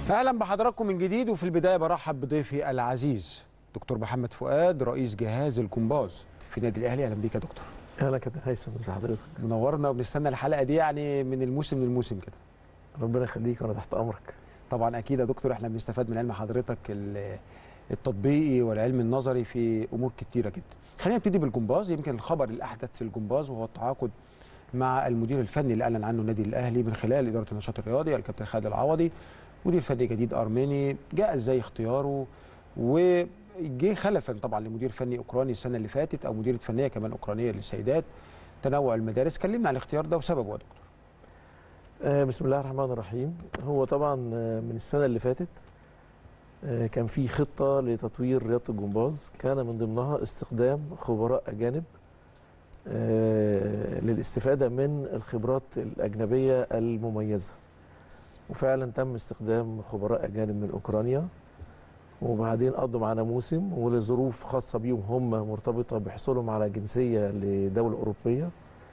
اهلا بحضراتكم من جديد وفي البدايه برحب بضيفي العزيز دكتور محمد فؤاد رئيس جهاز الجمباز في النادي الاهلي اهلا بيك يا دكتور اهلا كابتن هيثم ازي حضرتك منورنا وبنستنى الحلقه دي يعني من الموسم للموسم كده ربنا يخليك وانا تحت امرك طبعا اكيد يا دكتور احنا بنستفاد من علم حضرتك ال- التطبيقي والعلم النظري في امور كتيره جدا خلينا نبتدي بالجمباز يمكن الخبر الاحدث في الجمباز وهو التعاقد مع المدير الفني اللي اعلن عنه النادي الاهلي من خلال اداره النشاط الرياضي الكابتن خالد العوضي مدير فني جديد ارميني جاء ازاي اختياره وجه خلفا طبعا لمدير فني اوكراني السنه اللي فاتت او مديره فنيه كمان اوكرانيه للسيدات تنوع المدارس كلمنا عن الاختيار ده وسببه يا دكتور آه بسم الله الرحمن الرحيم هو طبعا آه، من السنه اللي فاتت آه كان في خطه لتطوير رياضه الجمباز كان من ضمنها استخدام خبراء اجانب آه للاستفاده من الخبرات الاجنبيه المميزه وفعلا تم استخدام خبراء اجانب من اوكرانيا وبعدين قضوا معانا موسم ولظروف خاصه بيهم هم مرتبطه بحصولهم على جنسيه لدوله اوروبيه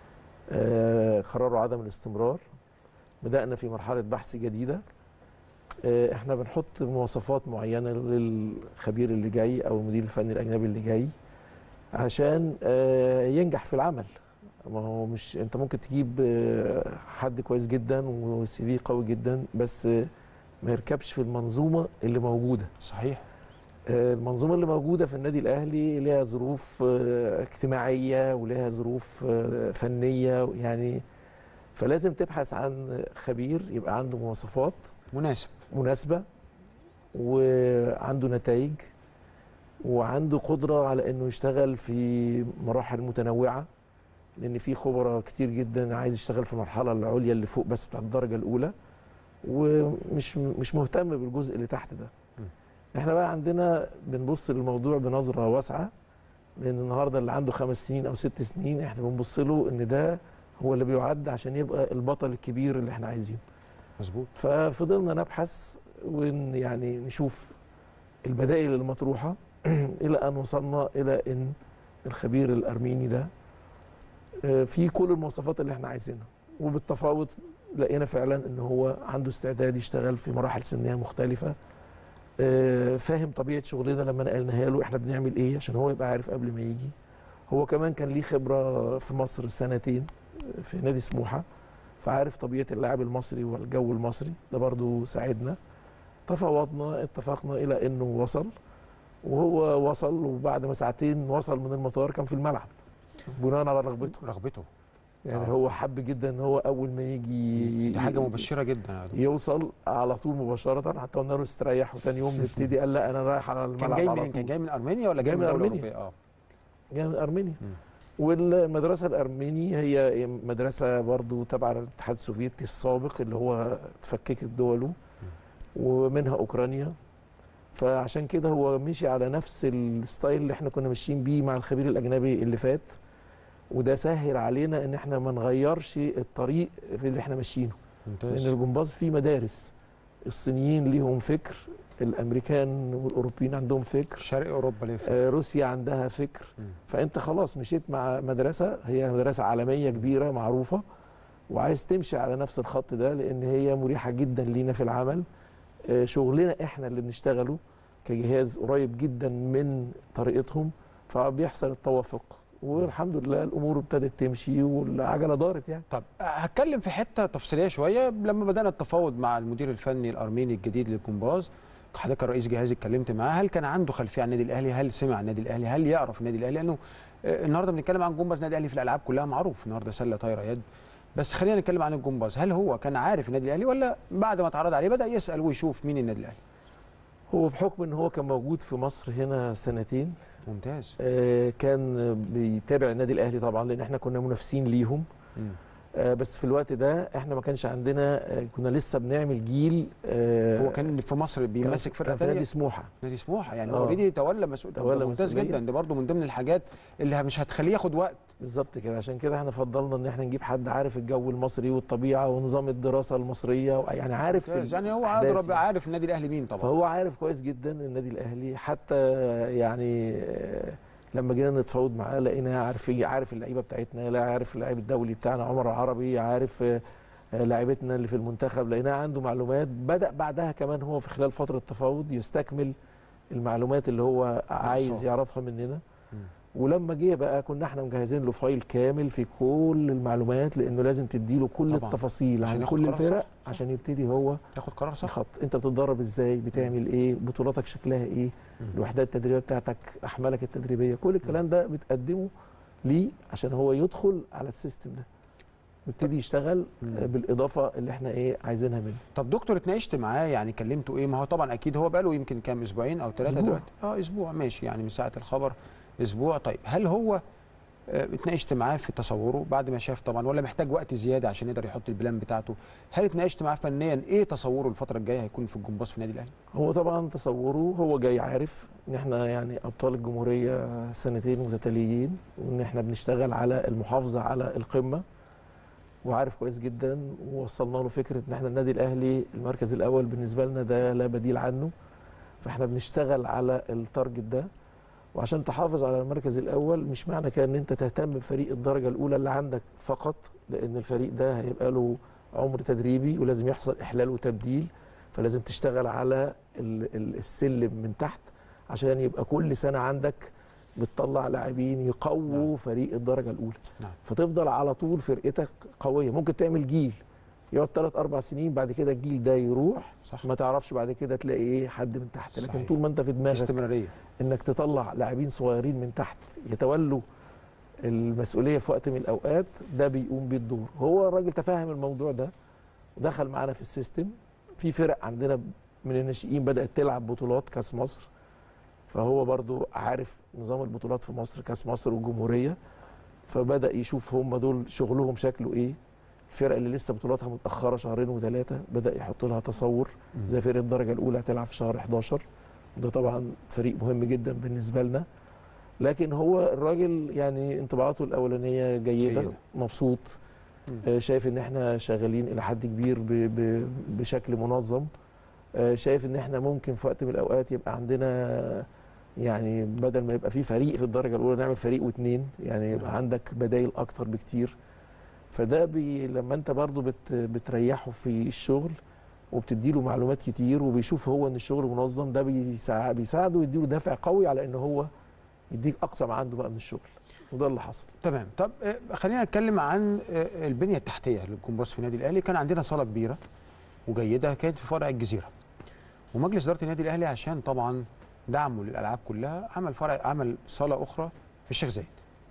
آه، قرروا عدم الاستمرار بدأنا في مرحلة بحث جديدة آه، احنا بنحط مواصفات معينة للخبير اللي جاي او المدير الفني الاجنبي اللي جاي عشان آه، ينجح في العمل ما هو مش انت ممكن تجيب آه، حد كويس جدا وسي في قوي جدا بس آه، ما يركبش في المنظومة اللي موجودة صحيح آه، المنظومة اللي موجودة في النادي الأهلي لها ظروف آه، اجتماعية ولها ظروف آه، فنية يعني فلازم تبحث عن خبير يبقى عنده مواصفات مناسب مناسبة وعنده نتائج وعنده قدرة على انه يشتغل في مراحل متنوعة لان في خبراء كتير جدا عايز يشتغل في المرحلة العليا اللي فوق بس بتاعت الدرجة الأولى ومش مش مهتم بالجزء اللي تحت ده احنا بقى عندنا بنبص للموضوع بنظرة واسعة لان النهارده اللي عنده خمس سنين او ست سنين احنا بنبص له ان ده هو اللي بيعد عشان يبقى البطل الكبير اللي احنا عايزينه مظبوط ففضلنا نبحث ون يعني نشوف البدائل المطروحه الى ان وصلنا الى ان الخبير الارميني ده آه، فيه كل المواصفات اللي احنا عايزينها وبالتفاوض لقينا فعلا ان هو عنده استعداد يشتغل في مراحل سنيه مختلفه آه، فاهم طبيعه شغلنا لما نقلناها له احنا بنعمل ايه عشان هو يبقى عارف قبل ما يجي هو كمان كان ليه خبره في مصر سنتين في نادي سموحه فعارف طبيعه اللاعب المصري والجو المصري ده برضو ساعدنا تفاوضنا اتفقنا الى انه وصل وهو وصل وبعد ما ساعتين وصل من المطار كان في الملعب بناء على رغبته رغبته يعني آه. هو حب جدا ان هو اول ما يجي دي حاجه مبشره جدا يا دكتور يوصل على طول مباشره حتى قلنا له استريح وتاني يوم نبتدي قال لا انا رايح على الملعب كان جاي على من كان طول. جاي من ارمينيا ولا جاي جاي من من دوله أرمينيا. اوروبيه اه جاي من ارمينيا مم. والمدرسه الارميني هي مدرسه برضو تبع الاتحاد السوفيتي السابق اللي هو اتفككت دوله ومنها اوكرانيا فعشان كده هو مشي على نفس الستايل اللي احنا كنا ماشيين بيه مع الخبير الاجنبي اللي فات وده سهل علينا ان احنا ما نغيرش الطريق اللي احنا ماشيينه لان ممتاز الجمباز فيه مدارس الصينيين ليهم فكر الامريكان والاوروبيين عندهم فكر شرق اوروبا ليه فكرة. آه، روسيا عندها فكر مم. فانت خلاص مشيت مع مدرسه هي مدرسه عالميه كبيره معروفه وعايز تمشي على نفس الخط ده لان هي مريحه جدا لينا في العمل آه، شغلنا احنا اللي بنشتغله كجهاز قريب جدا من طريقتهم فبيحصل التوافق والحمد لله الامور ابتدت تمشي والعجله دارت يعني طب هتكلم في حته تفصيليه شويه لما بدانا التفاوض مع المدير الفني الارميني الجديد للجمباز حضرتك الرئيس جهاز اتكلمت معاه هل كان عنده خلفيه عن النادي الاهلي هل سمع عن النادي الاهلي هل يعرف النادي الاهلي لانه آه، النهارده بنتكلم عن جمباز النادي الاهلي في الالعاب كلها معروف النهارده سله طايره يد بس خلينا نتكلم عن الجمباز هل هو كان عارف النادي الاهلي ولا بعد ما اتعرض عليه بدا يسال ويشوف مين النادي الاهلي هو بحكم ان هو كان موجود في مصر هنا سنتين ممتاز آه، كان بيتابع النادي الاهلي طبعا لان احنا كنا منافسين ليهم مم. آه، بس في الوقت ده احنا ما كانش عندنا آه، كنا لسه بنعمل جيل آه، هو كان في مصر بيمسك كان- فرقه كان في ثانيه نادي سموحه نادي سموحه يعني آه. هو اوريدي تولى مسؤول تولى تولى ممتاز مسؤولية. جدا دي برضه من ضمن الحاجات اللي مش هتخليه ياخد وقت بالظبط كده عشان كده احنا فضلنا ان احنا نجيب حد عارف الجو المصري والطبيعه ونظام الدراسه المصريه يعني عارف ممتاز. يعني هو الأحداث اضرب عارف النادي الاهلي مين طبعا فهو عارف كويس جدا النادي الاهلي حتى يعني آه، لما جينا نتفاوض معاه لقينا عارف عارف اللعيبه بتاعتنا لا عارف اللاعب الدولي بتاعنا عمر العربي عارف آه، آه، لاعبتنا اللي في المنتخب لقيناه عنده معلومات بدا بعدها كمان هو في خلال فتره التفاوض يستكمل المعلومات اللي هو عايز ناقصاه. يعرفها مننا مم. ولما جه بقى كنا احنا مجهزين له فايل كامل في كل المعلومات لانه لازم تديله كل طبعاً. التفاصيل عشان عن ياخد كل قرار الفرق صح، صح. عشان يبتدي هو تاخد قرار صح يخط انت بتتدرب ازاي بتعمل ايه بطولاتك شكلها ايه مم. الوحدات التدريبيه بتاعتك احمالك التدريبيه كل الكلام ده بتقدمه ليه عشان هو يدخل على السيستم ده ويبتدي يشتغل مم. آه، بالاضافه اللي احنا ايه عايزينها منه طب دكتور اتناقشت معاه يعني كلمته ايه ما هو طبعا اكيد هو بقاله يمكن كام اسبوعين او ثلاثه أسبوع. دلوقتي اه اسبوع ماشي يعني من ساعه الخبر اسبوع طيب هل هو آه، اتناقشت معاه في تصوره بعد ما شاف طبعا ولا محتاج وقت زياده عشان يقدر يحط البلان بتاعته هل اتناقشت معاه فنيا ايه تصوره الفتره الجايه هيكون في الجمباز في النادي الاهلي هو طبعا تصوره هو جاي عارف ان احنا يعني ابطال الجمهوريه سنتين متتاليين وان احنا بنشتغل على المحافظه على القمه وعارف كويس جدا ووصلنا له فكره ان احنا النادي الاهلي المركز الاول بالنسبه لنا ده لا بديل عنه فاحنا بنشتغل على التارجت ده وعشان تحافظ على المركز الاول مش معنى كده ان انت تهتم بفريق الدرجه الاولى اللي عندك فقط لان الفريق ده هيبقى له عمر تدريبي ولازم يحصل احلال وتبديل فلازم تشتغل على ال- ال- السلم من تحت عشان يبقى كل سنه عندك بتطلع لاعبين يقووا نعم. فريق الدرجه الاولى نعم. فتفضل على طول فرقتك قويه ممكن تعمل جيل يقعد ثلاث اربع سنين بعد كده الجيل ده يروح صح ما تعرفش بعد كده تلاقي ايه حد من تحت لكن صحيح. طول ما انت في في دماغك استمراريه انك تطلع لاعبين صغيرين من تحت يتولوا المسؤوليه في وقت من الاوقات ده بيقوم بيه الدور هو الراجل تفهم الموضوع ده ودخل معانا في السيستم في فرق عندنا من الناشئين بدات تلعب بطولات كاس مصر فهو برضو عارف نظام البطولات في مصر كاس مصر والجمهوريه فبدا يشوف هم دول شغلهم شكله ايه الفرق اللي لسه بطولاتها متاخره شهرين وثلاثه بدا يحط لها تصور زي فرقه الدرجه الاولى هتلعب في شهر 11 ده طبعا فريق مهم جدا بالنسبه لنا لكن هو الراجل يعني انطباعاته الاولانيه جيده, جيدة. مبسوط مم. آه، شايف ان احنا شغالين الى حد كبير ب ب بشكل منظم آه، شايف ان احنا ممكن في وقت من الاوقات يبقى عندنا يعني بدل ما يبقى في فريق في الدرجه الاولى نعمل فريق واثنين يعني يبقى نعم. عندك بدايل اكتر بكتير فده بي لما انت برضو بت بتريحه في الشغل وبتديله معلومات كتير وبيشوف هو ان الشغل منظم ده بيساع- بيساعده ويديله دافع قوي على ان هو يديك اقصى ما عنده بقى من الشغل وده اللي حصل تمام طب آه، خلينا نتكلم عن آه، البنيه التحتيه للجمباز في النادي الاهلي كان عندنا صاله كبيره وجيده كانت في فرع الجزيره ومجلس اداره النادي الاهلي عشان طبعا دعمه للالعاب كلها عمل فرع عمل صاله اخرى في الشيخ زايد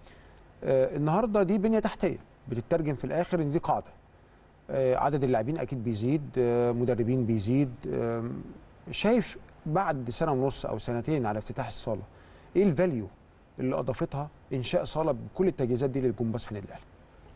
آه، النهارده دي بنيه تحتيه بتترجم في الاخر ان دي قاعده آه، عدد اللاعبين اكيد بيزيد آه، مدربين بيزيد آم، شايف بعد سنه ونص او سنتين على افتتاح الصاله ايه الفاليو اللي اضافتها انشاء صاله بكل التجهيزات دي للجمباز في النادي الاهلي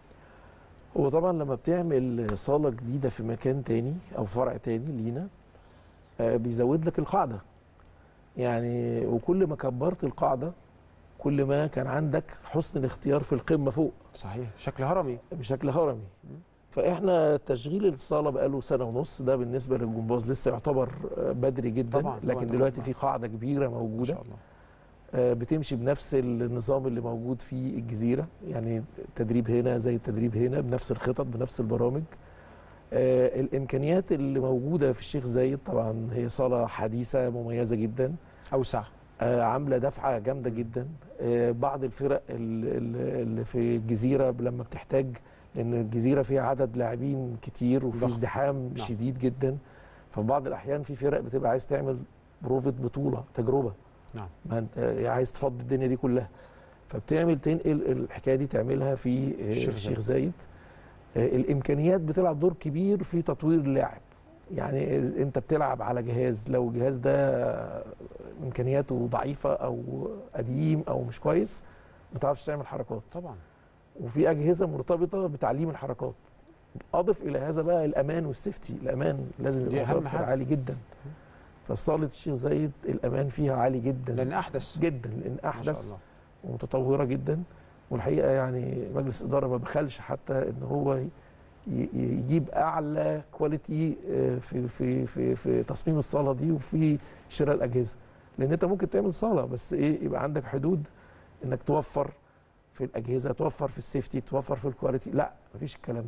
هو طبعا لما بتعمل صاله جديده في مكان تاني او فرع تاني لينا آه، بيزود لك القاعده يعني وكل ما كبرت القاعده كل ما كان عندك حسن الاختيار في القمه فوق صحيح شكل هرمي بشكل هرمي فاحنا تشغيل الصاله بقاله سنه ونص ده بالنسبه للجمباز لسه يعتبر آه، بدري جدا طبعاً، لكن طبعاً، دلوقتي طبعاً. في قاعده كبيره ما موجوده شاء الله آه، بتمشي بنفس النظام اللي موجود في الجزيره يعني التدريب هنا زي التدريب هنا بنفس الخطط بنفس البرامج آه، الامكانيات اللي موجوده في الشيخ زايد طبعا هي صاله حديثه مميزه جدا اوسع آه، عامله دفعه جامده جدا آه، بعض الفرق ال- ال- اللي في الجزيره لما بتحتاج لان الجزيره فيها عدد لاعبين كتير وفي ضخم. ازدحام نعم. شديد جدا ففي بعض الاحيان في فرق بتبقى عايز تعمل بروفة بطوله تجربه نعم. ما انت آه، عايز تفضي الدنيا دي كلها فبتعمل تنقل الحكايه دي تعملها في آه، الشيخ الشيخ زايد آه، الامكانيات بتلعب دور كبير في تطوير اللاعب يعني انت بتلعب على جهاز لو الجهاز ده امكانياته ضعيفه او قديم او مش كويس ما تعرفش تعمل حركات طبعا وفي اجهزه مرتبطه بتعليم الحركات اضف الى هذا بقى الامان والسيفتي الامان لازم دي يبقى أهم متوفر حاجة. عالي جدا فصاله الشيخ زايد الامان فيها عالي جدا لان احدث جدا لان ما شاء احدث الله ومتطوره جدا والحقيقه يعني مجلس الاداره ما بخلش حتى ان هو ي- ي- يجيب اعلى كواليتي آه، في في في في تصميم الصاله دي وفي شراء الاجهزه لان انت ممكن تعمل صاله بس ايه يبقى عندك حدود انك توفر في الاجهزه توفر في السيفتي توفر في الكواليتي لا مفيش الكلام ده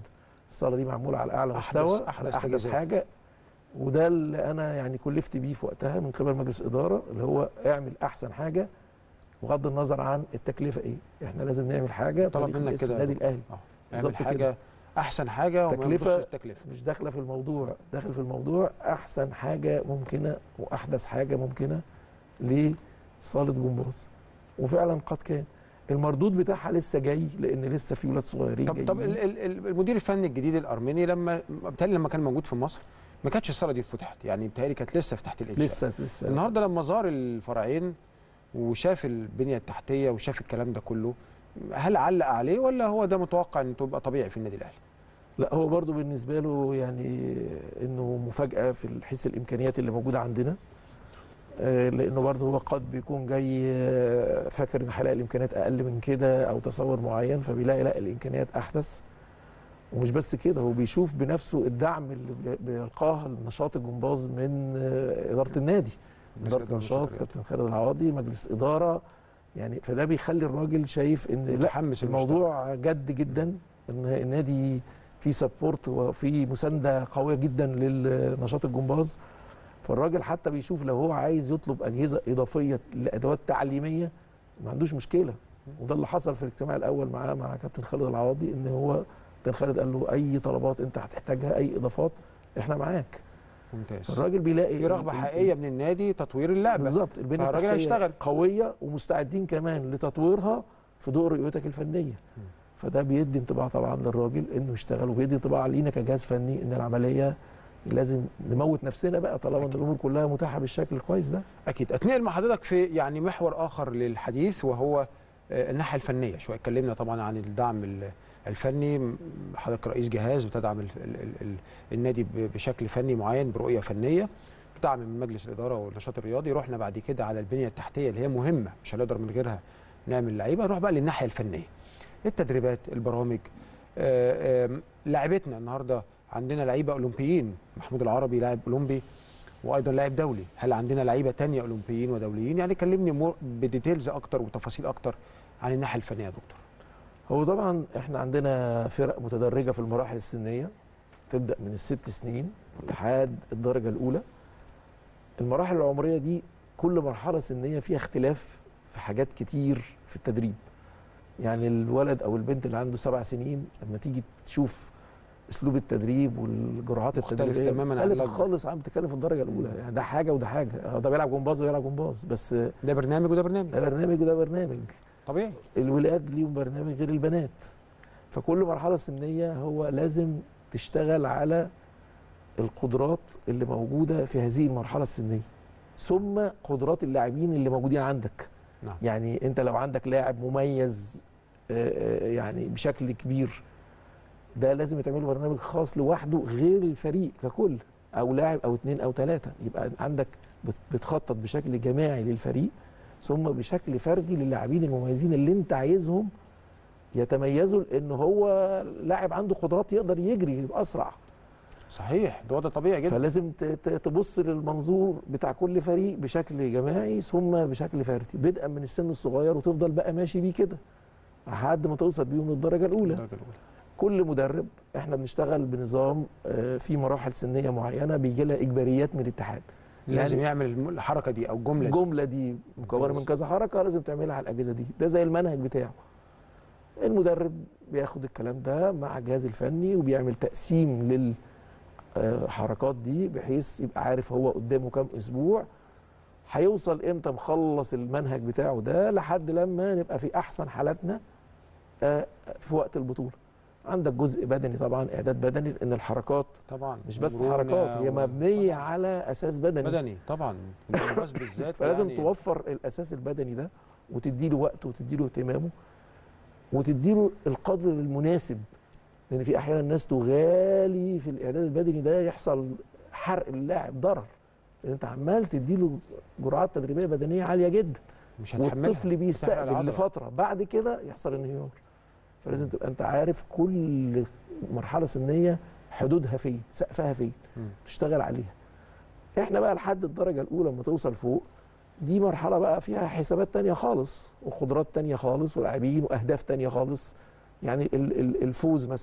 الصاله دي معموله على اعلى أحدث- مستوى أحدث على احدث تجهيزات. حاجه وده اللي انا يعني كلفت بيه في وقتها من قبل مجلس اداره اللي هو اعمل احسن حاجه بغض النظر عن التكلفه ايه احنا لازم نعمل حاجه طلب تليق منك باسم كده يا النادي دكتور. الاهلي اعمل بالظبط حاجه كده. احسن حاجه وما تكلفة- نبصش التكلفه مش داخله في الموضوع داخل في الموضوع احسن حاجه ممكنه واحدث حاجه ممكنه لصاله جمباز وفعلا قد كان المردود بتاعها لسه جاي لان لسه في ولاد صغيرين طب طب جايين. ال- ال- ال- المدير الفني الجديد الارميني لما بالتالي لما كان موجود في مصر ما كانتش الصاله دي فتحت يعني بالتالي كانت لسه في تحت الانشاء لسه لسه النهارده لما زار الفرعين وشاف البنيه التحتيه وشاف الكلام ده كله هل علق عليه ولا هو ده متوقع ان تبقى طبيعي في النادي الاهلي؟ لا هو برضو بالنسبه له يعني انه مفاجاه في حيث الامكانيات اللي موجوده عندنا آه، لانه برضه هو قد بيكون جاي آه، فاكر ان هيلاقي الامكانيات اقل من كده او تصور معين فبيلاقي لا الامكانيات احدث ومش بس كده هو بيشوف بنفسه الدعم اللي بي- بيلقاه نشاط الجمباز من آه، اداره النادي مجلس اداره إدارة النشاط الرياضي. كابتن خالد العواضي مجلس اداره يعني فده بيخلي الراجل شايف ان لا متحمس الموضوع جد جدا ان النادي في سبورت وفي مسانده قويه جدا للنشاط الجمباز فالراجل حتى بيشوف لو هو عايز يطلب اجهزه اضافيه لادوات تعليميه ما عندوش مشكله وده اللي حصل في الاجتماع الاول معاه مع كابتن خالد العواضي ان هو كابتن خالد قال له اي طلبات انت هتحتاجها اي اضافات احنا معاك ممتاز الراجل بيلاقي في رغبه ال- ال- حقيقيه من النادي تطوير اللعبه بالظبط البنيه فالراجل التحتية هيشتغل. قويه ومستعدين كمان لتطويرها في ضوء رؤيتك الفنيه فده بيدي انطباع طبعا للراجل انه يشتغل وبيدي انطباع لينا كجهاز فني ان العمليه لازم نموت نفسنا بقى طالما ان أكيد. الامور كلها متاحه بالشكل الكويس ده اكيد اتنقل مع حضرتك في يعني محور اخر للحديث وهو آه، الناحيه الفنيه شويه اتكلمنا طبعا عن الدعم ال- الفني م- حضرتك رئيس جهاز بتدعم ال ال ال ال النادي ب- بشكل فني معين برؤيه فنيه بدعم من مجلس الاداره والنشاط الرياضي رحنا بعد كده على البنيه التحتيه اللي هي مهمه مش هنقدر من غيرها نعمل لعيبه نروح بقى للناحيه الفنيه التدريبات البرامج آه، آم، لاعبتنا النهارده عندنا لعيبه اولمبيين محمود العربي لاعب اولمبي وايضا لاعب دولي هل عندنا لعيبه تانية اولمبيين ودوليين يعني كلمني مور بديتيلز اكتر وتفاصيل اكتر عن الناحيه الفنيه يا دكتور هو طبعا احنا عندنا فرق متدرجه في المراحل السنيه تبدا من الست سنين لحد الدرجه الاولى المراحل العمريه دي كل مرحله سنيه فيها اختلاف في حاجات كتير في التدريب يعني الولد او البنت اللي عنده سبع سنين لما تيجي تشوف اسلوب التدريب والجرعات مختلف التدريبيه تماماً عن مختلف الأكبر. خالص عم بتتكلم في الدرجه الاولى يعني ده حاجه وده حاجه آه، ده بيلعب جمباز وده بيلعب جمباز بس ده برنامج وده برنامج ده برنامج وده برنامج طبيعي الولاد ليهم برنامج غير البنات فكل مرحله سنيه هو لازم تشتغل على القدرات اللي موجوده في هذه المرحله السنيه ثم قدرات اللاعبين اللي موجودين عندك نعم. يعني انت لو عندك لاعب مميز آه، آه، يعني بشكل كبير ده لازم يتعمل له برنامج خاص لوحده غير الفريق ككل او لاعب او اتنين او ثلاثه يبقى عندك بت- بتخطط بشكل جماعي للفريق ثم بشكل فردي للاعبين المميزين اللي انت عايزهم يتميزوا لان هو لاعب عنده قدرات يقدر يجري يبقى اسرع صحيح ده وضع طبيعي جدا فلازم ت- ت- تبص للمنظور بتاع كل فريق بشكل جماعي ثم بشكل فردي بدءا من السن الصغير وتفضل بقى ماشي بيه كده لحد ما توصل بيهم للدرجه الاولى الدرجة الأولى. كل مدرب احنا بنشتغل بنظام آه، في مراحل سنيه معينه بيجي لها اجباريات من الاتحاد لازم يعمل الم- الحركه دي او الجمله دي الجمله دي مكونه من كذا حركه لازم تعملها على الاجهزه دي ده زي المنهج بتاعه المدرب بياخد الكلام ده مع الجهاز الفني وبيعمل تقسيم للحركات دي بحيث يبقى عارف هو قدامه كام اسبوع هيوصل امتى مخلص المنهج بتاعه ده لحد لما نبقى في احسن حالاتنا آه، في وقت البطوله عندك جزء بدني طبعا اعداد بدني لان الحركات طبعا مش بس مرونة حركات هي و- مبنيه طبعاً. على اساس بدني بدني طبعا الجمباز بالذات فلازم يعني توفر الاساس البدني ده وتديله وقته وتديله اهتمامه وتديله القدر المناسب لان في احيانا الناس تغالي في الاعداد البدني ده يحصل حرق للاعب ضرر لان انت عمال تديله جرعات تدريبيه بدنيه عاليه جدا مش هتحملها والطفل بتحرق بيستقبل العضلة. لفتره بعد كده يحصل انهيار فلازم تبقى انت عارف كل مرحله سنيه حدودها فين سقفها فين مم. تشتغل عليها احنا بقى لحد الدرجه الاولى لما توصل فوق دي مرحله بقى فيها حسابات تانية خالص وقدرات تانية خالص ولاعبين واهداف تانية خالص يعني ال- ال- الفوز مثلا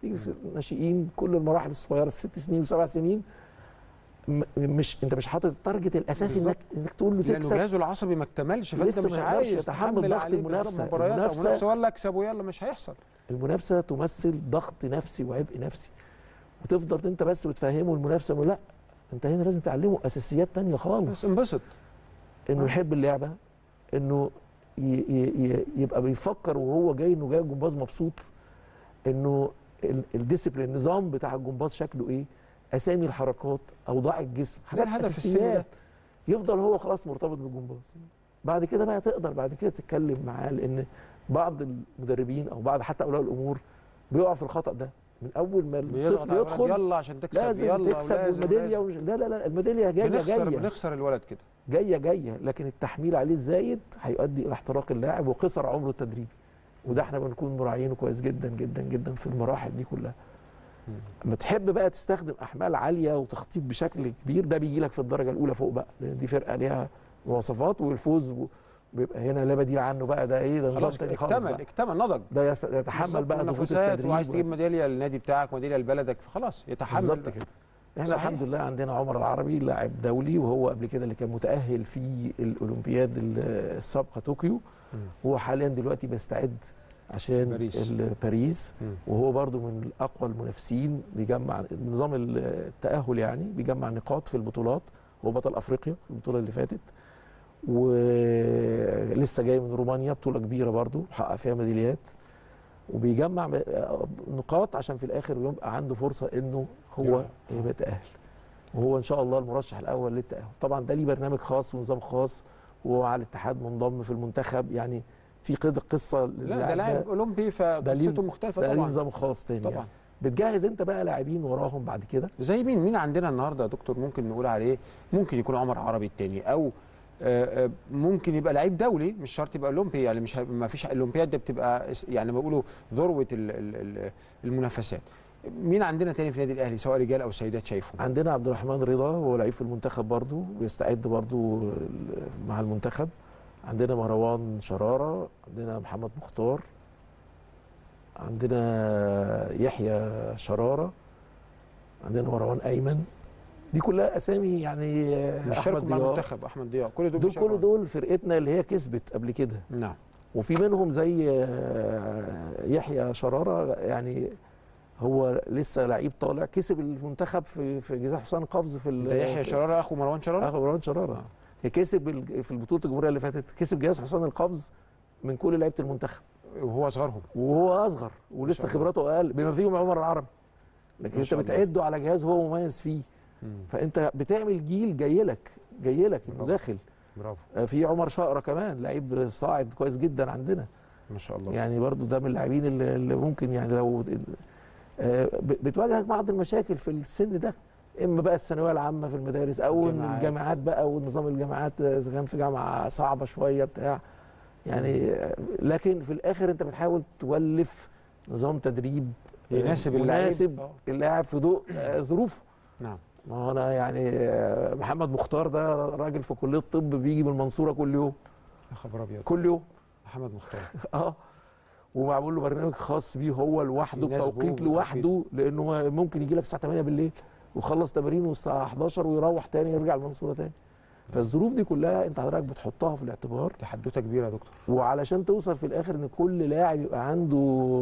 تيجي في الناشئين كل المراحل الصغيره الست سنين وسبع سنين م- مش انت مش حاطط التارجت الاساسي انك انك تقول له لانه تكسب جهازه العصبي ما اكتملش فانت لسه مش ما يقدرش عايز يتحمل تحمل ضغط عليه بالظبط المنافسة. مباريات او المنافسة- منافسه ولا اكسب ويلا مش هيحصل المنافسه تمثل ضغط نفسي وعبء نفسي وتفضل انت بس بتفهمه المنافسه انه لا انت هنا لازم تعلمه اساسيات تانية بس خالص انبسط انه آه. يحب اللعبه انه ي ي ي يبقى بيفكر وهو جاي انه جاي جمباز مبسوط انه ال- الديسيبلين النظام بتاع الجمباز شكله ايه اسامي الحركات اوضاع الجسم ده حاجات الهدف في السن اساسيات ده يفضل هو خلاص مرتبط بالجمباز بعد كده بقى تقدر بعد كده تتكلم معاه لان بعض المدربين او بعض حتى اولياء الامور بيقعوا في الخطا ده من اول ما بيضغط الطفل على الولد، يدخل يلا عشان تكسب لازم يلا تكسب ولازم- والميداليه لازم. ومش لا لا لا الميداليه جايه بنخسر جايه بنخسر الولد كده جايه جايه لكن التحميل عليه الزايد هيؤدي الى احتراق اللاعب وقصر عمره التدريبي وده احنا بنكون مراعينه كويس جدا جدا جدا في المراحل دي كلها لما تحب بقى تستخدم احمال عاليه وتخطيط بشكل كبير ده بيجي لك في الدرجه الاولى فوق بقى لان دي فرقه ليها مواصفات والفوز ب- بيبقى هنا لا بديل عنه بقى ده ايه ده نظام خلاص تاني خالص اكتمل بقى. اكتمل نضج ده يست- يتحمل بالظبط، بقى ضغوط منافسات التدريب وعايز تجيب و- ميداليه للنادي بتاعك ميداليه لبلدك فخلاص يتحمل بالظبط بقى. كده احنا صحيح. الحمد لله عندنا عمر العربي لاعب دولي وهو قبل كده اللي كان متاهل في الاولمبياد ال- السابقه طوكيو مم. هو حاليا دلوقتي بيستعد عشان باريس. ال- باريس مم. وهو برضو من اقوى المنافسين بيجمع نظام التاهل يعني بيجمع نقاط في البطولات هو بطل افريقيا في البطوله اللي فاتت ولسه جاي من رومانيا بطوله كبيره برضو حقق فيها ميداليات وبيجمع م- نقاط عشان في الاخر يبقى عنده فرصه انه هو يلعب. يبقى يتاهل وهو ان شاء الله المرشح الاول للتاهل طبعا ده ليه برنامج خاص ونظام خاص وهو على الاتحاد منضم في المنتخب يعني في كده قصه لا ده لاعب اولمبي فقصته مختلفه ده ليه طبعا نظام خاص تاني طبعا يعني. بتجهز انت بقى لاعبين وراهم بعد كده زي مين مين عندنا النهارده يا دكتور ممكن نقول عليه ممكن يكون عمر عربي التاني او آه، آه، ممكن يبقى لعيب دولي مش شرط يبقى اولمبي يعني مش هي- ما فيش الاولمبياد ده بتبقى اس- يعني بيقولوا ذروه ال- ال- ال- المنافسات مين عندنا تاني في النادي الاهلي سواء رجال او سيدات شايفه عندنا عبد الرحمن رضا هو لعيب في المنتخب برضو بيستعد برضو مع المنتخب عندنا مروان شرارة عندنا محمد مختار عندنا يحيى شرارة عندنا مروان أيمن دي كلها أسامي يعني مش أحمد شاركوا مع ضياء المنتخب احمد ضياء كل دول دول بيشاركوا كل دول فرقتنا اللي هي كسبت قبل كده نعم وفي منهم زي آه، يحيى شرارة يعني هو لسه لعيب طالع كسب المنتخب في في جزاء حسام قفز في ال- ده يحيى في- شراره اخو مروان شراره اخو مروان شراره آه. هي كسب ال- في البطوله الجمهوريه اللي فاتت كسب جهاز حسام القفز من كل لعيبه المنتخب وهو اصغرهم وهو اصغر ولسه شاء الله. خبراته اقل بما فيهم عمر العربي لكن ما انت شاء الله. بتعده على جهاز هو مميز فيه فانت بتعمل جيل جاي لك جاي لك انه برافو. داخل برافو آه، في عمر شقره كمان لعيب صاعد كويس جدا عندنا ما شاء الله يعني برضو ده من اللاعبين اللي اللي ممكن يعني لو آه، ب- بتواجهك بعض المشاكل في السن ده اما بقى الثانويه العامه في المدارس او إن الجامعات. الجامعات بقى ونظام الجامعات آه، اذا كان في جامعه صعبه شويه بتاع يعني آه، لكن في الاخر انت بتحاول تولف نظام تدريب آه، يناسب اللاعب مناسب آه. اللاعب في ضوء آه، ظروفه نعم ما هو انا يعني آه، محمد مختار ده راجل في كليه الطب بيجي من المنصوره كل يوم يا خبر ابيض كل يوم محمد مختار اه ومعمول له برنامج خاص بيه هو لوحده يناسبه بتوقيت وتوقيت. لوحده لانه ممكن يجي لك الساعه 8 بالليل ويخلص تمارينه الساعه 11 ويروح تاني يرجع المنصوره تاني فالظروف دي كلها انت حضرتك بتحطها في الاعتبار دي حدوته كبيره يا دكتور وعلشان توصل في الاخر ان كل لاعب يبقى عنده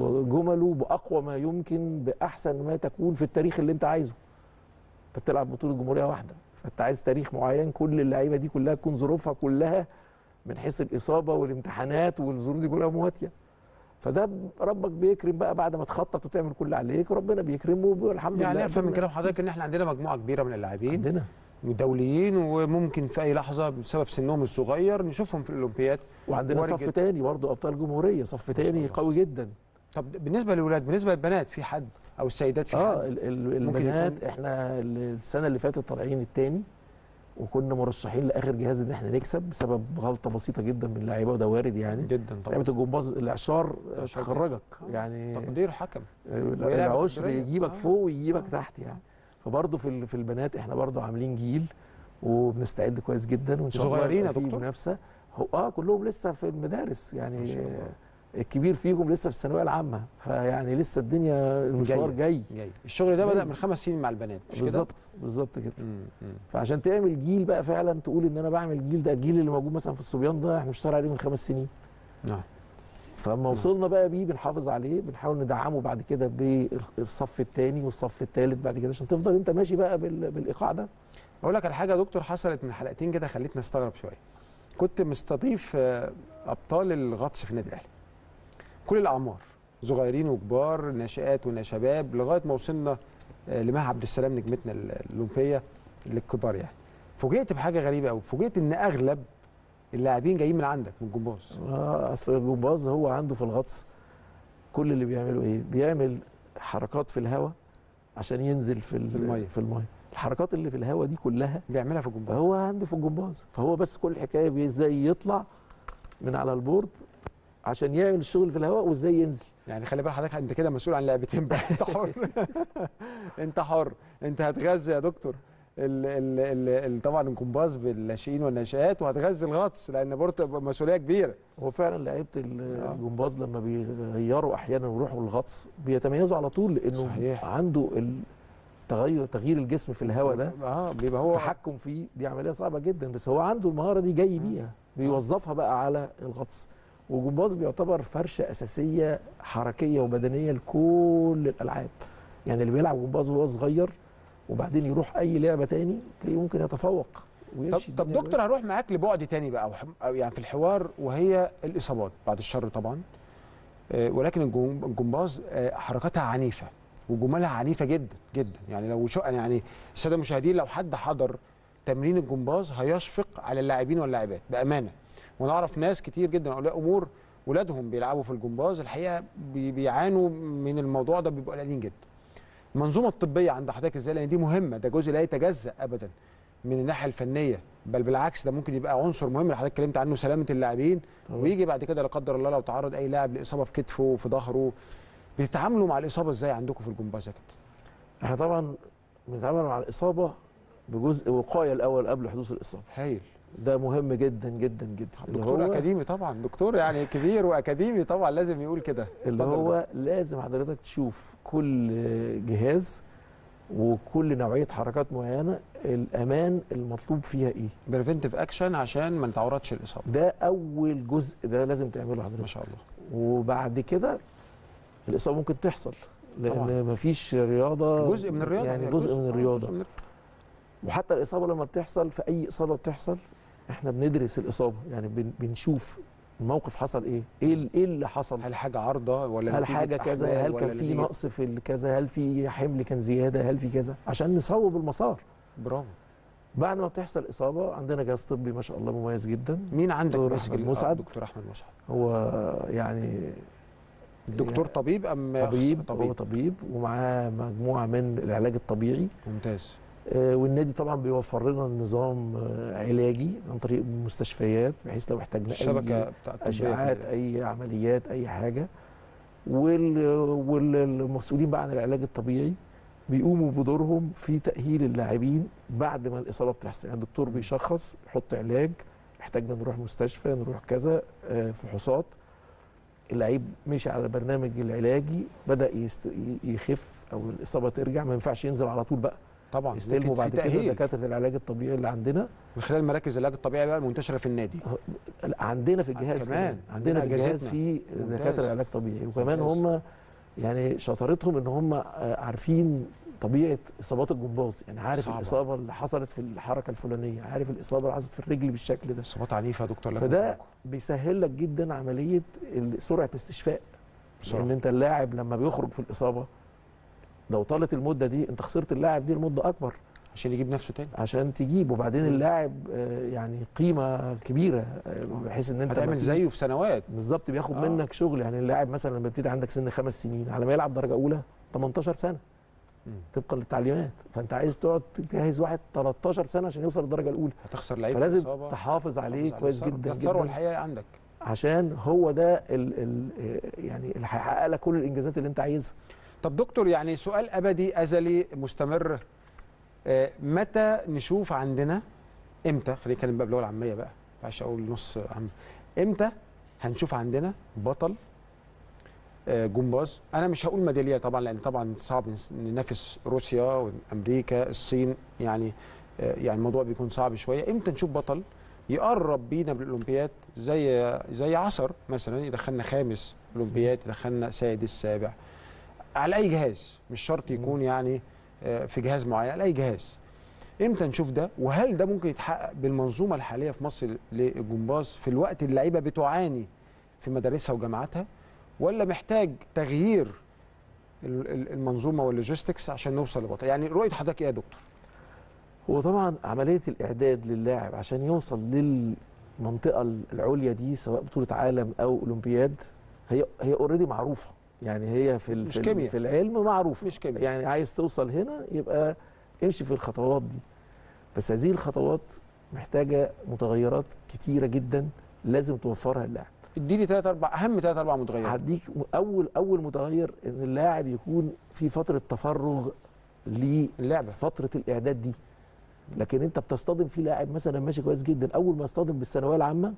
جمله باقوى ما يمكن باحسن ما تكون في التاريخ اللي انت عايزه انت بتلعب بطوله جمهوريه واحده فانت عايز تاريخ معين كل اللعيبه دي كلها تكون ظروفها كلها من حيث الاصابه والامتحانات والظروف دي كلها مواتيه فده ربك بيكرم بقى بعد ما تخطط وتعمل كل اللي عليك ربنا بيكرمه والحمد لله يعني افهم من قدرنا كلام حضرتك ان احنا عندنا مجموعه كبيره من اللاعبين عندنا دوليين وممكن في اي لحظه بسبب سنهم الصغير نشوفهم في الاولمبياد وعندنا وارد صف جدا. تاني برضه ابطال جمهوريه صف شاء تاني الله. قوي جدا طب بالنسبه للولاد بالنسبه للبنات في حد او السيدات في اه حد ال- ال- ممكن البنات يكون- احنا السنه اللي فاتت طالعين التاني وكنا مرشحين لاخر جهاز ان احنا نكسب بسبب غلطه بسيطه جدا من اللعيبه وده وارد يعني جدا طبعا لعيبه الجمباز الاعشار الإعشار تخرجك آه، يعني تقدير حكم ال- وهي لعبة العشر تقديرية. يجيبك آه. فوق ويجيبك آه. تحت يعني فبرضه في ال- في البنات احنا برضه عاملين جيل وبنستعد كويس جدا وان شاء الله صغيرين يبقى يا في دكتور؟ منافسه هو اه كلهم لسه في المدارس يعني ما شاء الله. الكبير فيهم لسه في الثانويه العامه فيعني لسه الدنيا المشوار جاية. جاي جاي الشغل ده بدا جاي. من خمس سنين مع البنات مش كده؟ بالظبط بالظبط كده مم، مم. فعشان تعمل جيل بقى فعلا تقول ان انا بعمل الجيل ده الجيل اللي موجود مثلا في الصبيان ده احنا بنشتغل عليه من خمس سنين نعم فلما وصلنا بقى بيه بنحافظ عليه بنحاول ندعمه بعد كده بالصف الثاني والصف الثالث بعد كده عشان تفضل انت ماشي بقى بال- بالايقاع ده اقول لك على حاجه يا دكتور حصلت من حلقتين كده خلتني استغرب شويه كنت مستضيف آه، ابطال الغطس في النادي الاهلي كل الاعمار صغيرين وكبار ناشئات ونشباب لغايه ما وصلنا آه، لمها عبد السلام نجمتنا ال- الاولمبيه للكبار يعني فوجئت بحاجه غريبه قوي فوجئت ان اغلب اللاعبين جايين من عندك من الجمباز آه، اصل الجمباز هو عنده في الغطس كل اللي بيعمله ايه بيعمل حركات في الهواء عشان ينزل في ال- في المية. في الميه الحركات اللي في الهواء دي كلها بيعملها في الجمباز هو عنده في الجمباز فهو بس كل الحكايه بي- ازاي يطلع من على البورد عشان يعمل الشغل في الهواء وازاي ينزل يعني خلي بالك حضرتك انت كده مسؤول عن لعبتين بقى انت حر انت حر انت هتغذي يا دكتور ال ال ال ال طبعا الجمباز بالناشئين والناشئات وهتغذي الغطس لان برضه مسؤوليه كبيره هو فعلا لعيبه ال- الجمباز لما بيغيروا احيانا ويروحوا الغطس بيتميزوا على طول لانه صحيح. عنده التغير تغيير الجسم في الهواء ده اه بيبقى هو التحكم فيه دي عمليه صعبه جدا بس هو عنده المهاره دي جاي بيها بيوظفها بقى على الغطس والجمباز بيعتبر فرشه اساسيه حركيه وبدنيه لكل الالعاب يعني اللي بيلعب جمباز وهو صغير وبعدين يروح اي لعبه تاني تلاقيه ممكن يتفوق طب ويمشي طب الدنيا دكتور هروح معاك لبعد تاني بقى أو ح- أو يعني في الحوار وهي الاصابات بعد الشر طبعا آه، ولكن الجم- الجمباز آه، حركاتها عنيفه وجمالها عنيفه جدا جدا يعني لو شو يعني الساده المشاهدين لو حد حضر تمرين الجمباز هيشفق على اللاعبين واللاعبات بامانه وانا اعرف ناس كتير جدا اولياء امور ولادهم بيلعبوا في الجمباز الحقيقه بي- بيعانوا من الموضوع ده بيبقوا قلقانين جدا المنظومه الطبيه عند حضرتك ازاي لان دي مهمه ده جزء لا يتجزا ابدا من الناحيه الفنيه بل بالعكس ده ممكن يبقى عنصر مهم اللي حضرتك اتكلمت عنه سلامه اللاعبين طبعاً. ويجي بعد كده لا قدر الله لو تعرض اي لاعب لاصابه في كتفه في ظهره بتتعاملوا مع الاصابه ازاي عندكم في الجمباز يا كابتن؟ احنا طبعا بنتعامل مع الاصابه بجزء وقايه الاول قبل حدوث الاصابه هايل ده مهم جدا جدا جدا اللي دكتور هو اكاديمي طبعا دكتور يعني كبير واكاديمي طبعا لازم يقول كده اللي اتفضل هو لازم حضرتك تشوف كل جهاز وكل نوعيه حركات معينه الامان المطلوب فيها ايه بريفنتيف اكشن عشان ما نتعرضش الاصابه ده اول جزء ده لازم تعمله ما حضرتك شاء الله وبعد كده الاصابه ممكن تحصل لان طبعاً. مفيش رياضه جزء من الرياضه يعني هي جزء من آه، الرياضه جزء من وحتى الاصابه لما بتحصل في اي اصابه بتحصل احنا بندرس الاصابه يعني بن- بنشوف الموقف حصل ايه ايه ال- ايه اللي حصل هل حاجه عارضه ولا هل نتيجة حاجه كذا أحوال هل ولا كان في نتيجة- نقص في ال- كذا هل في حمل كان زياده هل في كذا عشان نصوب المسار برافو بعد ما بتحصل اصابه عندنا جهاز طبي ما شاء الله مميز جدا مين عندك دكتور ماسك أحمد ال- آه، مسعد. دكتور احمد مسعد هو يعني دكتور يعني طبيب ام طبيب هو طبيب طبيب ومعاه مجموعه من العلاج الطبيعي ممتاز آه، والنادي طبعا بيوفر لنا نظام آه، علاجي عن طريق المستشفيات بحيث لو احتاجنا اي الشبكه بتاع الطبية اشعاعات في- اي عمليات اي حاجه وال- والمسؤولين بقى عن العلاج الطبيعي بيقوموا بدورهم في تاهيل اللاعبين بعد ما الاصابه بتحصل يعني الدكتور بيشخص يحط علاج احتاجنا نروح مستشفى نروح كذا آه، فحوصات اللعيب مشي على البرنامج العلاجي بدا يست... يخف او الاصابه ترجع ما ينفعش ينزل على طول بقى طبعا يستلموا في- بعد في كده تأهيل. دكاتره العلاج الطبيعي اللي عندنا من خلال مراكز العلاج الطبيعي بقى المنتشره في النادي لا، عندنا في الجهاز كمان. كمان عندنا في الجهاز أجهزتنا. في ممتاز. دكاتره علاج طبيعي وكمان ممتاز. هم يعني شطارتهم ان هم آه، عارفين طبيعه اصابات الجمباز يعني عارف صعبة. الاصابه اللي حصلت في الحركه الفلانيه عارف الاصابه اللي حصلت في الرجل بالشكل ده اصابات عنيفه يا دكتور لكم فده معاكم. بيسهل لك جدا عمليه ال- سرعه الاستشفاء بسرعة. لان انت اللاعب لما بيخرج في الاصابه لو طالت المده دي انت خسرت اللاعب دي لمده اكبر عشان يجيب نفسه تاني عشان تجيب وبعدين مم. اللاعب آه، يعني قيمه كبيره آه، بحيث ان انت هتعمل لما تيجي- زيه في سنوات بالظبط بياخد آه. آه. منك شغل يعني اللاعب مثلا لما بيبتدي عندك سن خمس سنين على ما يلعب درجه اولى 18 سنه مم. طبقا للتعليمات فانت عايز تقعد تجهز واحد 13 سنه عشان يوصل للدرجه الاولى هتخسر لعيب في فلازم الإصابة، تحافظ عليه تحافظ كويس الثروة. جدا ده الثروه جدا الحقيقيه عندك عشان هو ده ال ال يعني اللي هيحقق لك كل الانجازات اللي انت عايزها طب دكتور يعني سؤال ابدي ازلي مستمر آه، متى نشوف عندنا امتى خلينا نتكلم بقى باللغه العاميه بقى ما ينفعش اقول نص عام امتى هنشوف عندنا بطل آه، جمباز انا مش هقول ميداليه طبعا لان طبعا صعب نس- ننافس روسيا وامريكا الصين يعني آه، يعني الموضوع بيكون صعب شويه امتى نشوف بطل يقرب بينا بالاولمبياد زي زي عصر مثلا يدخلنا خامس اولمبياد يدخلنا سادس سابع على اي جهاز مش شرط يكون يعني آه، في جهاز معين على اي جهاز امتى نشوف ده وهل ده ممكن يتحقق بالمنظومه الحاليه في مصر للجمباز في الوقت اللي اللعيبه بتعاني في مدارسها وجامعاتها ولا محتاج تغيير ال- ال- المنظومه واللوجيستكس عشان نوصل لبطل يعني رؤيه حضرتك ايه يا دكتور هو طبعا عمليه الاعداد للاعب عشان يوصل للمنطقه العليا دي سواء بطوله عالم او اولمبياد هي هي اوريدي معروفه يعني هي في ال- مش في, ال- كيمياء. في العلم معروفه مش كيمياء. يعني عايز توصل هنا يبقى امشي في الخطوات دي بس هذه الخطوات محتاجه متغيرات كتيره جدا لازم توفرها اللاعب اديني ثلاث اربع اهم ثلاث اربع متغيرات هديك م- اول اول متغير ان اللاعب يكون في فتره تفرغ اللعبه لفتره الاعداد دي لكن انت بتصطدم في لاعب مثلا ماشي كويس جدا اول ما يصطدم بالثانويه العامه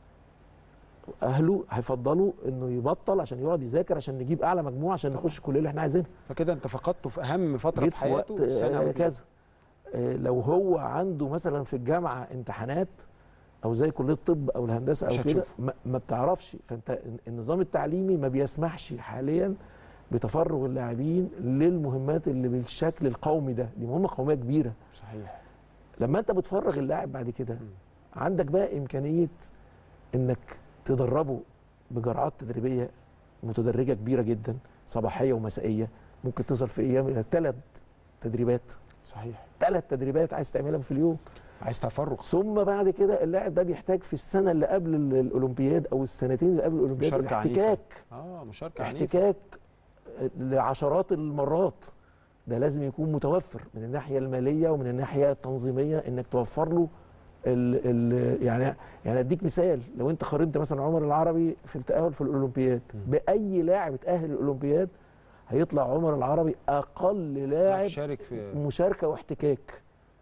اهله هيفضلوا انه يبطل عشان يقعد يذاكر عشان نجيب اعلى مجموع عشان نخش الكليه اللي احنا عايزينها فكده انت فقدته في اهم فتره جيت في في وقت حياته سنه آه، أو اتنين. كذا آه، لو هو عنده مثلا في الجامعه امتحانات او زي كليه الطب او الهندسه مش او كده هتشوفه. ما, ما بتعرفش فانت النظام التعليمي ما بيسمحش حاليا بتفرغ اللاعبين للمهمات اللي بالشكل القومي ده دي مهمه قوميه كبيره صحيح لما انت بتفرغ اللاعب بعد كده عندك بقى امكانيه انك تدربه بجرعات تدريبيه متدرجه كبيره جدا صباحيه ومسائيه ممكن تصل في ايام الى ثلاث تدريبات صحيح ثلاث تدريبات عايز تعملها في اليوم عايز تفرغ ثم بعد كده اللاعب ده بيحتاج في السنه اللي قبل ال- الاولمبياد او السنتين اللي قبل الاولمبياد مشاركة عنيفة. الاحتكاك اه مشاركه عنيفة. احتكاك لعشرات المرات ده لازم يكون متوفر من الناحيه الماليه ومن الناحيه التنظيميه انك توفر له ال ال يعني يعني اديك مثال لو انت قارنت مثلا عمر العربي في التاهل في الاولمبياد باي لاعب اتاهل الاولمبياد هيطلع عمر العربي اقل لاعب شارك في مشاركه واحتكاك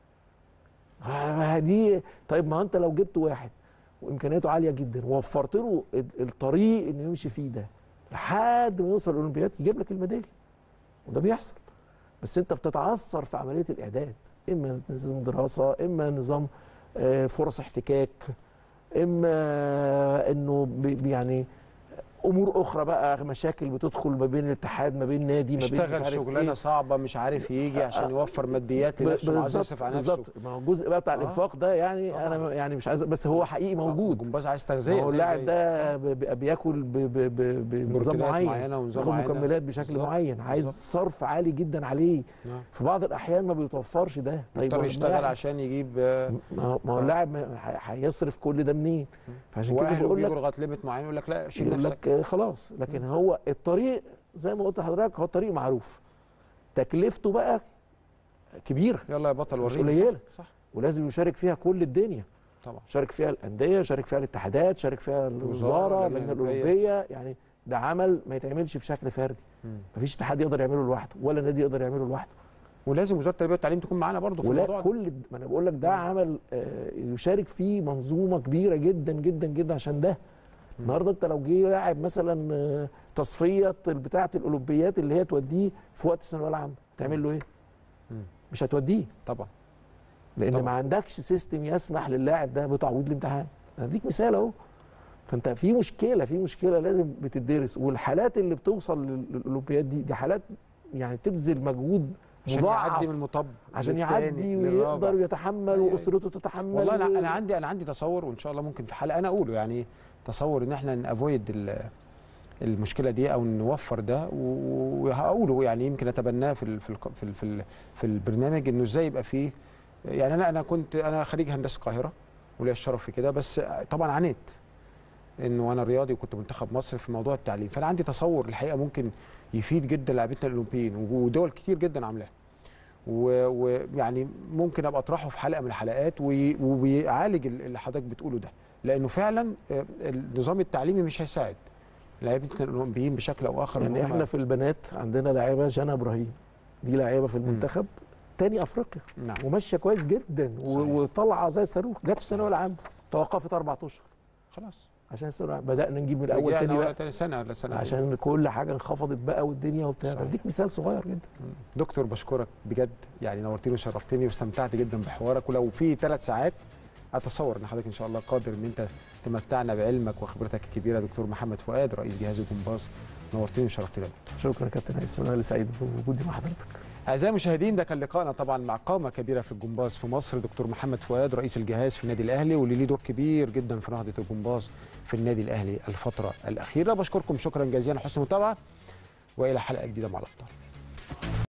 آه، دي طيب ما هو انت لو جبت واحد وامكانياته عاليه جدا ووفرت له ال- الطريق انه يمشي فيه ده لحد ما يوصل الاولمبياد يجيب لك الميداليه وده بيحصل بس انت بتتعثر في عمليه الاعداد اما نظام دراسه اما نظام آه، فرص احتكاك اما انه بي- بي- يعني امور اخرى بقى مشاكل بتدخل ما بين الاتحاد ما بين نادي ما بين مش اشتغل عارف شغلانه إيه. صعبه مش عارف يجي عشان يوفر ماديات ب- لنفسه وعايز بالظبط- يصرف على نفسه بالظبط ما هو الجزء بقى بتاع آه. الانفاق ده يعني طبعاً. انا يعني مش عايز بس هو حقيقي موجود الجمباز عايز ما تغذيه هو زي- اللاعب زي- ده ب- ب- بياكل ب- ب- ب- بنظام بروتينات معين معينة ونظام بياخد معين. مكملات بشكل بالظبط. معين عايز بالظبط. صرف عالي جدا عليه نعم. في بعض الاحيان ما بيتوفرش ده يضطر هو يشتغل اللاعب- عشان يجيب آه، ما هو- ما هو آه. اللاعب ما- ه- هيصرف كل ده منين فعشان كده واهله بقول بيجوا لك لغايه ليميت معين يقول لك لا شيل يقول نفسك لك آه، خلاص لكن هو الطريق زي ما قلت لحضرتك هو الطريق معروف تكلفته بقى كبيره يلا يا بطل مش وريني قليلة. صح, صح ولازم يشارك فيها كل الدنيا طبعا شارك فيها الانديه شارك فيها الاتحادات شارك فيها الوزاره اللجنة اللجنه الأولمبية. الاولمبيه يعني ده عمل ما يتعملش بشكل فردي مم. مفيش اتحاد يقدر يعمله لوحده ولا نادي يقدر يعمله لوحده ولازم وزاره التربيه والتعليم تكون معانا برضه في ولا الموضوع ده. كل ما انا بقول لك ده عمل آه، يشارك فيه منظومه كبيره جدا جدا جدا عشان ده النهارده انت لو جه لاعب مثلا آه، تصفيه بتاعه الاولمبيات اللي هي توديه في وقت الثانويه العامه تعمل له ايه؟ مم. مش هتوديه طبعا لان طبعا. ما عندكش سيستم يسمح للاعب ده بتعويض الامتحان انا اديك مثال اهو فانت في مشكله في مشكله لازم بتدرس والحالات اللي بتوصل لل- للاولمبياد دي دي حالات يعني تبذل مجهود عشان مضاعف يعدي من المطب عشان للتاني، يعدي للرابع. ويقدر يتحمل أيوة. واسرته تتحمل والله انا و- انا عندي انا عندي تصور وان شاء الله ممكن في حلقه انا اقوله يعني تصور ان احنا نافويد المشكله دي او نوفر ده و- وهقوله يعني يمكن اتبناه في ال في ال في ال في, ال في البرنامج انه ازاي يبقى فيه يعني انا انا كنت انا خريج هندسه القاهره وليا الشرف في كده بس طبعا عانيت انه انا رياضي وكنت منتخب مصر في موضوع التعليم فانا عندي تصور الحقيقه ممكن يفيد جدا لاعبتنا الاولمبيين ودول كتير جدا عاملاه و- ويعني ممكن ابقى اطرحه في حلقه من الحلقات وي- وبيعالج ال- اللي حضرتك بتقوله ده لانه فعلا آه، النظام التعليمي مش هيساعد لعيبتنا الاولمبيين بشكل او اخر إن يعني هم- احنا في البنات عندنا لاعيبه جانا ابراهيم دي لاعيبه في المنتخب تاني افريقيا نعم وماشيه كويس جدا و- صحيح. وطالعه زي الصاروخ جت في الثانويه العامه توقفت اربع اشهر خلاص عشان الثانويه بدانا نجيب من الاول رجعنا تاني ولا بقى تاني سنه ولا سنه عشان كل حاجه انخفضت بقى والدنيا وبتاع صحيح. بديك مثال صغير جدا دكتور بشكرك بجد يعني نورتني وشرفتني واستمتعت جدا بحوارك ولو في ثلاث ساعات اتصور ان حضرتك ان شاء الله قادر ان انت تمتعنا بعلمك وخبرتك الكبيره دكتور محمد فؤاد رئيس جهاز الجمباز نورتني وشرفتني يا دكتور شكرا يا كابتن هيثم انا اللي سعيد بوجودي مع حضرتك اعزائي المشاهدين ده كان لقائنا طبعا مع قامه كبيره في الجمباز في مصر دكتور محمد فؤاد رئيس الجهاز في النادي الاهلي واللي ليه دور كبير جدا في نهضه الجمباز في النادي الاهلي الفتره الاخيره بشكركم شكرا جزيلا حسن المتابعه والى حلقه جديده مع الابطال